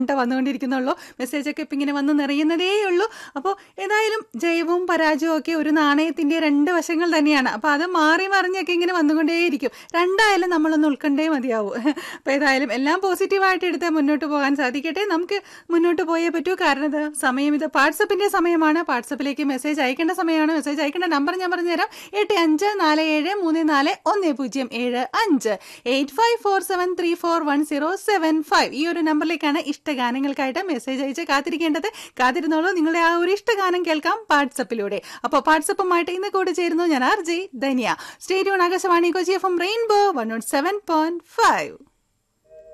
ണ്ട വന്നുകൊണ്ടിരിക്കുന്നുള്ളൂ മെസ്സേജൊക്കെ ഇപ്പം ഇങ്ങനെ വന്ന് നിറയുന്നതേ ഉള്ളൂ അപ്പോൾ ഏതായാലും ജയവും പരാജയവും ഒക്കെ ഒരു നാണയത്തിൻ്റെ രണ്ട് വശങ്ങൾ തന്നെയാണ് അപ്പോൾ അത് മാറി മറിഞ്ഞൊക്കെ ഇങ്ങനെ വന്നുകൊണ്ടേയിരിക്കും രണ്ടായാലും നമ്മളൊന്ന് ഉൾക്കണ്ടേ മതിയാവും അപ്പോൾ ഏതായാലും എല്ലാം പോസിറ്റീവായിട്ട് എടുത്ത് മുന്നോട്ട് പോകാൻ സാധിക്കട്ടെ നമുക്ക് മുന്നോട്ട് പോയേ പറ്റൂ കാരണം ഇത് സമയം ഇത് വാട്സപ്പിൻ്റെ സമയമാണ് വാട്സപ്പിലേക്ക് മെസ്സേജ് അയക്കേണ്ട സമയമാണ് മെസ്സേജ് അയക്കേണ്ട നമ്പർ ഞാൻ പറഞ്ഞുതരാം എട്ട് അഞ്ച് നാല് ഏഴ് മൂന്ന് നാല് ഒന്ന് പൂജ്യം ഏഴ് അഞ്ച് eight five four seven three four one zero seven five ഈ ഒരു നമ്പറിലേക്കാണ് ഇഷ്ടഗാനങ്ങൾക്കായിട്ട് മെസ്സേജ് അയച്ച് കാത്തിരിക്കേണ്ടത് കാത്തിരുന്നോളൂ നിങ്ങളുടെ ആ ഒരു ഇഷ്ടഗാനം കേൾക്കാം വാട്സപ്പിലൂടെ അപ്പോൾ വാട്സപ്പുമായിട്ട് ഇന്ന് കൂടി ചേരുന്നു ഞാൻ ആർ ജെ ധനിയ സ്റ്റേഡിയോൺ Akashvani Kochi F M Rainbow one nought seven point five